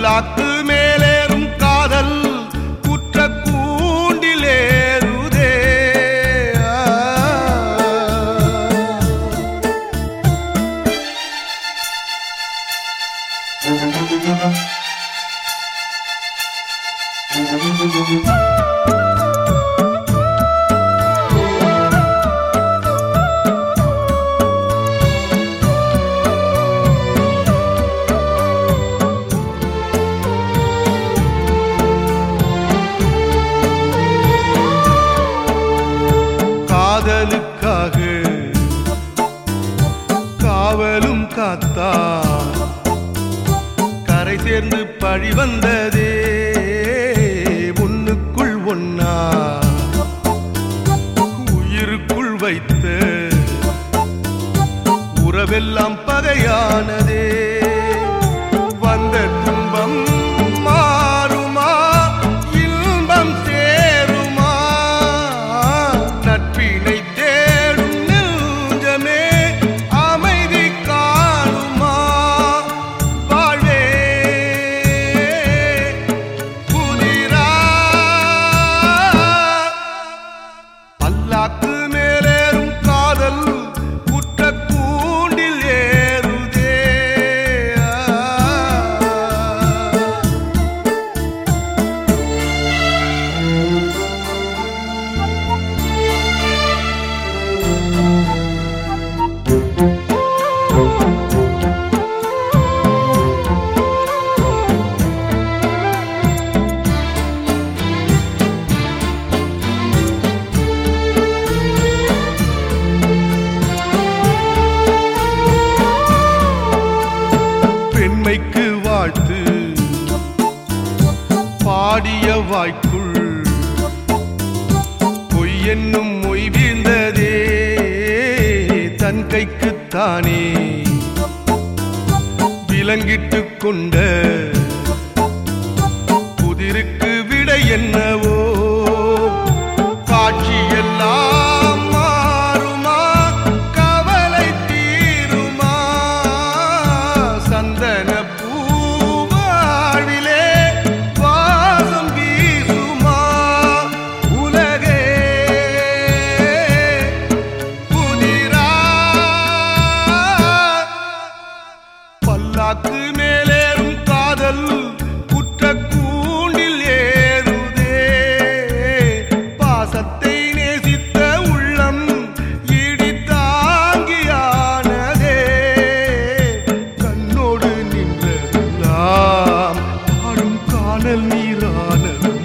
பல்லாக்கு மேலேறும் காதல் குற்ற கூண்டிலேறுதே காதலுக்காக காவலும் காத்தா கரை சேர்ந்து பழி வந்ததே ஒண்ணுக்குள் ஒன்னா உயிருக்குள் வைத்த உறவெல்லாம் பகையானதே வந்த துன்பம் மாறுமா இன்பம் சேருமா நட்பினை தேடும் நெஞ்சமே அமைதி காணுமா வாழ்வே புதிரா பல்லாக்கு மேலேறும் காதல் குற்ற கூண்டில் ஏறுதே பெண்மைக்கு வாழ்த்து பாடிய வாய்க்குள் பொய் என்னும் மொய் வீழ்ந்ததே தன் கைக்குத்தானே விலங்கிட்டுக் கொண்ட புதிருக்கு விடை என்னவோ காட்சியெல்லாம் மாறுமா கவலை தீருமா சந்தன பூவாழ்விலே வாசம் வீசுமா உலகே புதிரா பல்லாக்கு மேலேறும் காதல் குற்ற கூண்டில் ஏறுதே பாசத்தை நேசித்த உள்ளம் இடி தாங்கியானதே கண்ணோடு நின்றதெல்லாம் பாடும் காணல் நீரானது